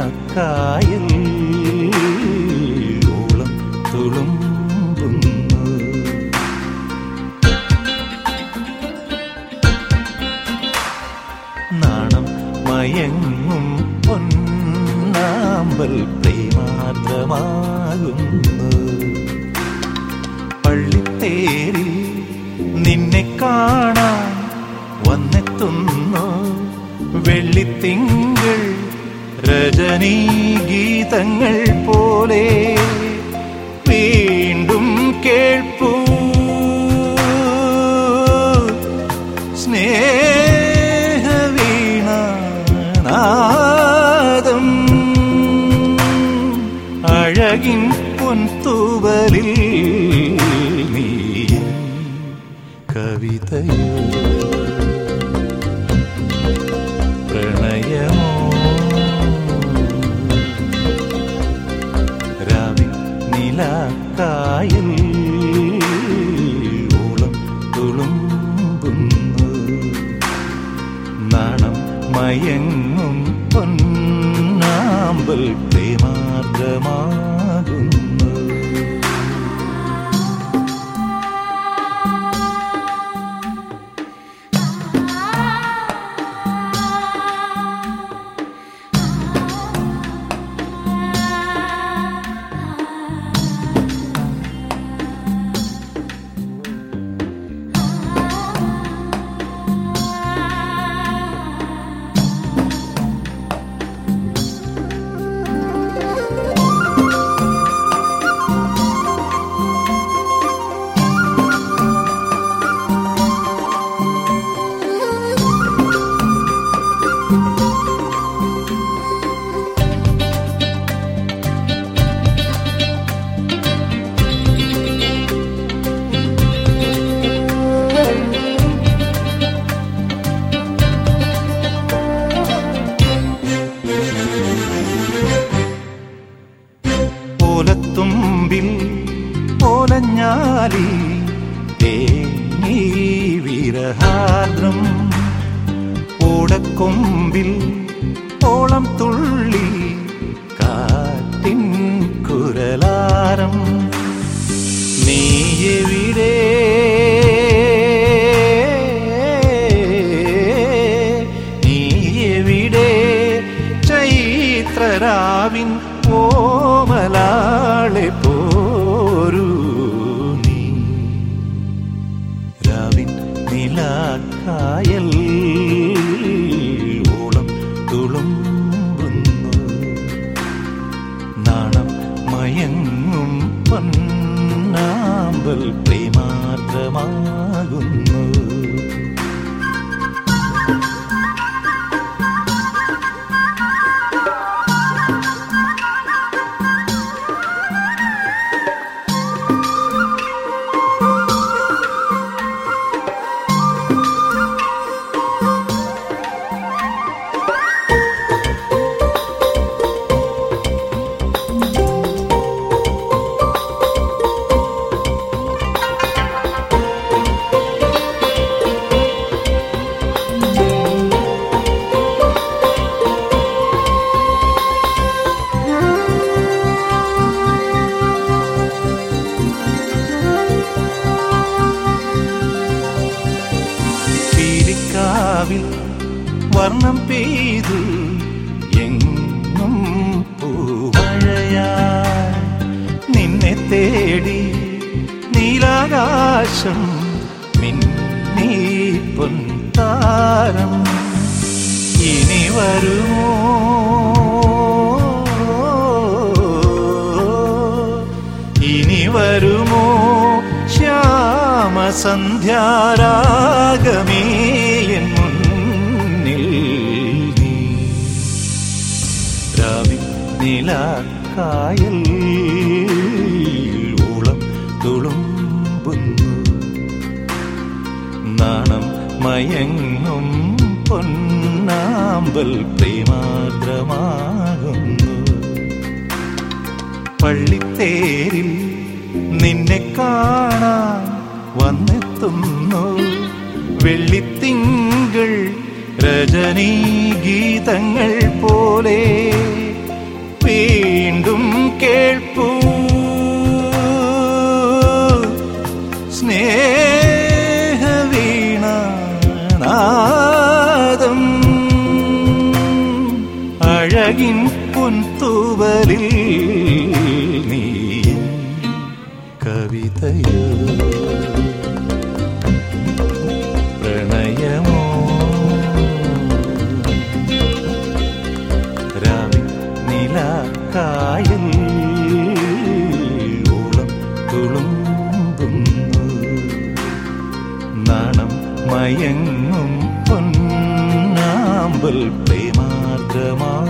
നിലാക്കായൽ ഓളം തുളുമ്പുന്നു നാണം മയങ്ങും പൊന്നാമ്പൽ പ്രേമാദ്രമാകുന്നു പള്ളിത്തേരിൽ നിന്നെ കാണാൻ വന്നെത്തുന്നു വെള്ളിത്തിങ്കൾ രജനീ ഗീതങ്ങൾ പോലെ വീണ്ടും കേൾപ്പൂ സ്നേഹവീണാദം അഴകിൻ പൊൻതൂവലിൽ നീ കവിതയോ പ്രണയമോ രാവിൽ നിലാക്കായൽ ഓളം തുളുമ്പുന്നു നാണം മയങ്ങും പൊന്നാമ്പൽ പ്രേമാർദ്രമാകുന്നു ഓലത്തുമ്പിൽ ഓലഞ്ഞാലി തേങ്ങി വിരഹാദ്രം ഓടക്കൊമ്പിൽ ഓളം തുള്ളി കാറ്റിൻ കുരലാരം നീ എവിടെ നീ എവിടെ ചൈത്രരാവിൻ ഓമലാളെ പോരൂ നീ രാവിൻ നിലാക്കായൽ ഓളം തുളുമ്പുന്നു നാണം മയങ്ങും പൊന്നാമ്പൽ പ്രേമാദ്രമാകുന്നു പീലിക്കാവിൽ വർണ്ണം പെയ്തു എങ്ങും പൂമഴയാ നിന്നെ തേടി നീലാകാശം മിന്നീ പൊൻതാരം ഇനി വരുമോ ഇനി വരുമോ ശ്യാമസന്ധ്യാരാഗമേ എൻ മുന്നിൽ നീ രാവിൽ നിലാക്കായൽ ഓളം തുളുമ്പുന്നു നാണം മയങ്ങും പൊന്നാമ്പൽ പ്രേമാദ്രമാകുന്നു പള്ളിത്തേരിൽ നിന്നെ കാണാൻ വന്നെത്തുന്നു വെള്ളിത്തിങ്കൾ രജനീ ഗീതങ്ങൾ പോലെ വീണ്ടും കേൾപ്പൂ സ്നേഹവീണാദം അഴകിൻ പൊൻതൂവലിൽ നീ കവിതയോ പ്രണയമോ രാവിൽ നിലാക്കായൽ ഓളം തുളുമ്പുന്നു നാണം മയങ്ങും പൊന്നാമ്പൽ പ്രേമാർദ്രമാ